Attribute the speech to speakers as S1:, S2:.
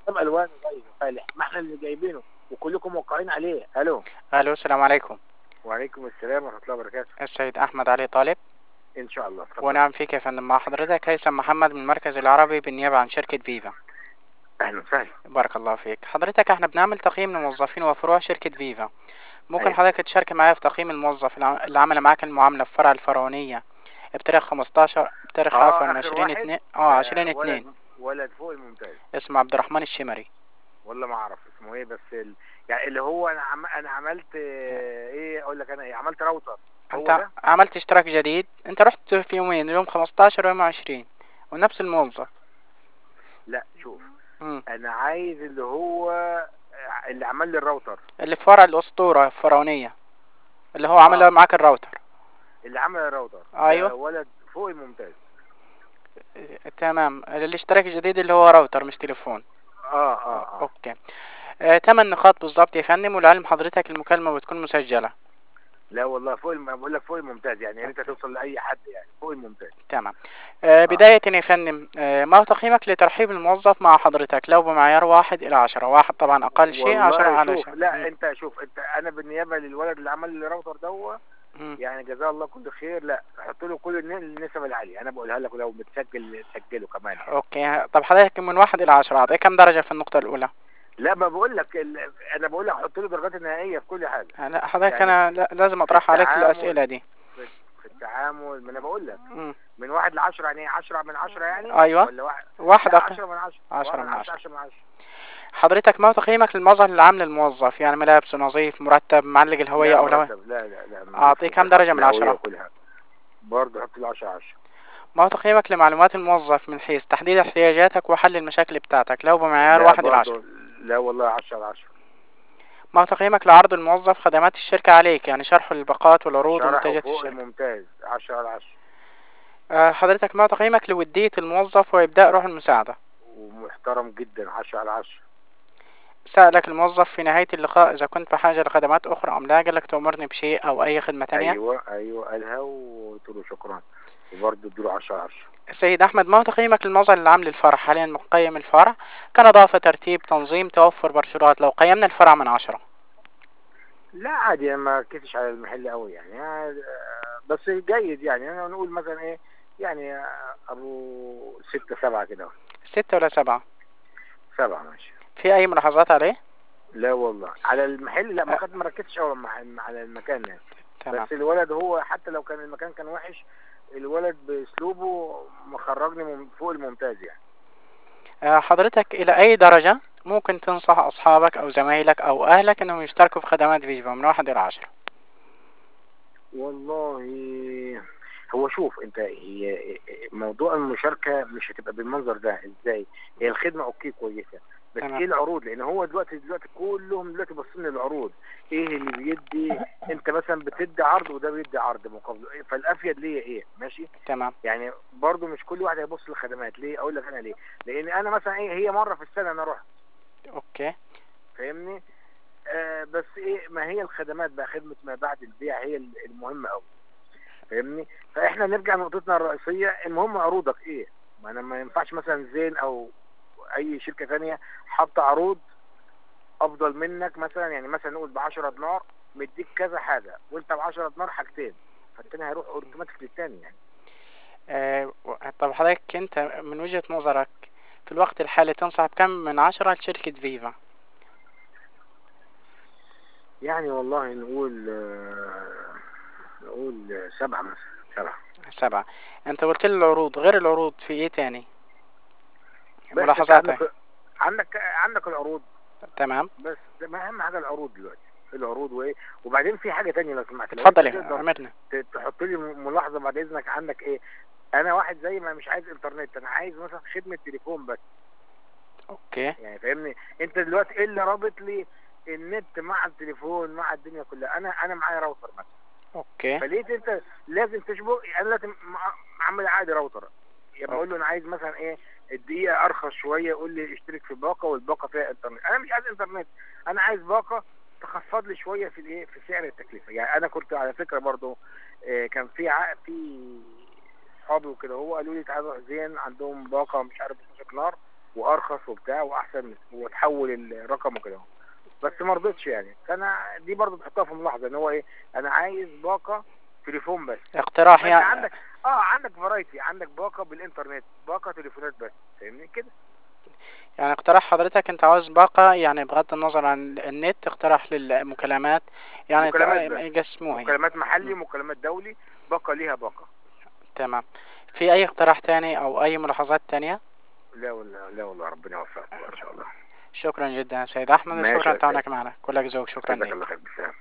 S1: طب الوان زي فالح ما احنا اللي جايبينه وكلكم موقعين عليه الو
S2: الو السلام عليكم
S1: وعليكم السلام ورحمه الله وبركاته
S2: السيد احمد علي طالب
S1: ان شاء الله اتفضل.
S2: ونعم فيك يا فندم مع حضرتك هيثم محمد من المركز العربي بالنيابة عن شركة فيفا
S1: اهلا وسهلا
S2: بارك الله فيك حضرتك احنا بنعمل تقييم للموظفين وفروع شركة فيفا ممكن
S1: أيوة.
S2: حضرتك تشارك معايا في تقييم الموظف الع- اللي عمل معاك المعاملة في فرع الفرعونية بتاريخ 15 بتاريخ
S1: آه،
S2: عفوا
S1: آخر
S2: 20
S1: واحد؟
S2: 2 اه 20
S1: ولد-
S2: 2
S1: ولد فوق الممتاز
S2: اسمه عبد الرحمن الشمري
S1: والله ما اعرف اسمه ايه بس ال... يعني اللي هو انا عم... انا عملت آه، ايه اقول لك انا ايه عملت راوتر هو
S2: انت
S1: ده
S2: عملت اشتراك جديد انت رحت في يومين يوم 15 ويوم 20 ونفس الموظف
S1: لا شوف
S2: مم.
S1: انا عايز اللي هو آه، اللي عمل لي الراوتر
S2: اللي في فرع الأسطورة الفرعونية اللي هو عمل
S1: آه.
S2: معاك الراوتر
S1: اللي عمل الراوتر
S2: أيوة.
S1: ده ولد فوق الممتاز
S2: اه، تمام الاشتراك الجديد اللي هو راوتر مش تليفون
S1: اه اه اه
S2: اوكي اه تمن نقاط بالظبط يا فندم ولعلم حضرتك المكالمة بتكون مسجلة
S1: لا والله فوق الم... بقول لك فوق الممتاز يعني يا ريت توصل لاي حد يعني فوق الممتاز
S2: تمام اه بداية يا فندم اه ما هو تقييمك لترحيب الموظف مع حضرتك لو بمعيار واحد إلى عشرة واحد طبعا أقل شيء
S1: والله
S2: عشرة على
S1: شوف
S2: شيء
S1: لا انت شوف انت انا بالنيابه للولد اللي عمل لي الراوتر ده
S2: مم.
S1: يعني جزاه الله كل خير لا حط له كل الن- النسب العاليه انا بقولها لك ولو متسجل سجله كمان يعني.
S2: اوكي طب حضرتك من واحد إلى عشرة أعطيه كم درجة في النقطة الأولى؟
S1: لا ما بقول لك ال... انا بقول لك حط له درجات النهائيه في كل حاجه
S2: لا حضرتك
S1: يعني
S2: أنا لا- لازم أطرح عليك
S1: التعامل-
S2: الأسئلة دي
S1: في, في التعامل ما انا بقول لك
S2: مم.
S1: من واحد لعشرة يعني 10 من عشرة يعني
S2: أيوة.
S1: ولا واحد
S2: واحد
S1: لا
S2: أقل
S1: 10 من 10
S2: عشرة من عشرة.
S1: 10 من 10
S2: حضرتك ما هو تقييمك للمظهر العام للموظف يعني ملابسه نظيف مرتب معلق الهوية
S1: لا
S2: أو لا
S1: مرتب. لا لا لا
S2: أعطيه كم درجة من
S1: الهوية
S2: عشرة؟
S1: كلها برضه حط له 10 10
S2: ما هو تقييمك لمعلومات الموظف من حيث تحديد احتياجاتك وحل المشاكل بتاعتك لو بمعيار
S1: لا
S2: واحد إلى
S1: برضه-
S2: عشرة
S1: لا والله 10 10
S2: ما هو تقييمك لعرض الموظف خدمات الشركة عليك يعني شرحه للباقات والعروض
S1: شرحه
S2: ومنتجات
S1: فوق
S2: الشركة
S1: الممتاز 10 على 10
S2: آه، حضرتك ما هو تقييمك لودية الموظف وإبداء روح المساعدة
S1: ومحترم جدا 10 على 10
S2: سألك الموظف في نهاية اللقاء إذا كنت بحاجة لخدمات أخرى أم لا قالك تأمرني بشيء أو أي خدمة تانية
S1: ايوه ايوه قالها وقلت له شكرا وبرضه اديله 10 على 10
S2: السيد أحمد ما هو تقييمك للمظهر العام للفرع حاليا مقيم الفرع كنظافة ترتيب تنظيم توفر برشورات لو قيمنا الفرع من عشرة
S1: لا عادي انا ما ركزتش على المحل قوي يعني آه، بس جيد يعني انا نقول مثلا ايه يعني آه، ابو ستة سبعة كده
S2: ستة ولا سبعة
S1: سبعة ماشي
S2: في أي ملاحظات عليه
S1: لا والله على المحل لا ما كنت ما ركزتش قوي مع- على المكان يعني
S2: تمام
S1: بس الولد هو حتى لو كان المكان كان وحش الولد باسلوبه مخرجني من فوق الممتاز يعني
S2: آه، حضرتك إلى أي درجة ممكن تنصح أصحابك أو زمايلك أو أهلك إنهم يشتركوا في خدمات فيفا من واحد إلى عشرة
S1: والله هو شوف انت هي موضوع المشاركة مش هتبقى بالمنظر ده ازاي هي الخدمة اوكي كويسة بس
S2: تمام.
S1: ايه العروض لان هو دلوقتي دلوقتي كلهم دلوقتي باصين للعروض ايه اللي بيدي انت مثلا بتدي عرض وده بيدي عرض مقابله إيه؟ فالافيد ليا ايه ماشي
S2: تمام
S1: يعني برضو مش كل واحد هيبص للخدمات ليه اقول لك انا ليه لان انا مثلا ايه هي مرة في السنة انا رحت
S2: أوكي
S1: فاهمني آه بس ايه ما هي الخدمات بقى خدمة ما بعد البيع هي المهمة قوي فاهمني فاحنا نرجع لنقطتنا الرئيسية المهم عروضك ايه ما انا ما ينفعش مثلا زين او اي شركة تانية حاطة عروض افضل منك مثلا يعني مثلا نقول ب 10 دينار مديك كذا حاجة وانت ب 10 دينار حاجتين فالتاني هيروح اوتوماتيك للتاني يعني
S2: آه، و- طب حضرتك أنت من وجهة نظرك في الوقت الحالي تنصح بكم من عشرة لشركة فيفا
S1: يعني والله نقول آه، نقول سبعة مثلا سبعة
S2: سبعة أنت قلت لي العروض غير العروض في إيه تاني
S1: بس
S2: ملاحظاتك
S1: عندك عندك عندك العروض
S2: تمام
S1: بس ده ما اهم حاجه العروض دلوقتي العروض وايه وبعدين في حاجه تانية لو سمحت لو
S2: اتفضل
S1: أنت
S2: يا
S1: تقدر
S2: أمرنا
S1: ت- تحط لي م- ملاحظه بعد اذنك عندك ايه انا واحد زي ما مش عايز انترنت انا عايز مثلا خدمه تليفون بس
S2: أوكي
S1: يعني فاهمني انت دلوقتي ايه اللي رابط لي النت مع التليفون مع الدنيا كلها انا انا معايا راوتر مثلا
S2: أوكي
S1: فلقيت انت لازم تشبه انا لازم مع- معمل عادي راوتر يبقى اقول له انا عايز مثلا ايه الدقيقه ارخص شويه يقول لي اشترك في باقه والباقه فيها انترنت انا مش عايز انترنت انا عايز باقه تخفض لي شويه في الايه في سعر التكلفه يعني انا كنت على فكره برضو آه، كان في ع... في اصحابي وكده هو قالوا لي تعالوا زين عندهم باقه مش عارف 12 دينار وارخص وبتاع واحسن من- وتحول الرقم وكده اهو. بس ما رضيتش يعني فانا دي برضو تحطها في ملاحظه ان هو ايه انا عايز باقه تليفون بس
S2: اقتراح
S1: فانت
S2: يعني
S1: عندك اه عندك فرايتي عندك باقه بالانترنت باقه تليفونات بس فاهمني كده
S2: يعني اقتراح حضرتك انت عاوز باقة يعني بغض النظر عن النت اقتراح للمكالمات يعني
S1: مكالمات
S2: ت-
S1: بس.
S2: يقسموها يعني.
S1: مكالمات محلي ومكالمات دولي باقه ليها باقه
S2: تمام في اي اقتراح تاني او اي ملاحظات تانية
S1: لا والله لا والله ربنا يوفقك ان شاء الله
S2: شكرا جدا يا سيد احمد
S1: ماشي
S2: وشكرا
S1: يا
S2: تعاونك معنا كلك ذوق شكرا
S1: جزاك
S2: لك
S1: الله خير بالسلامه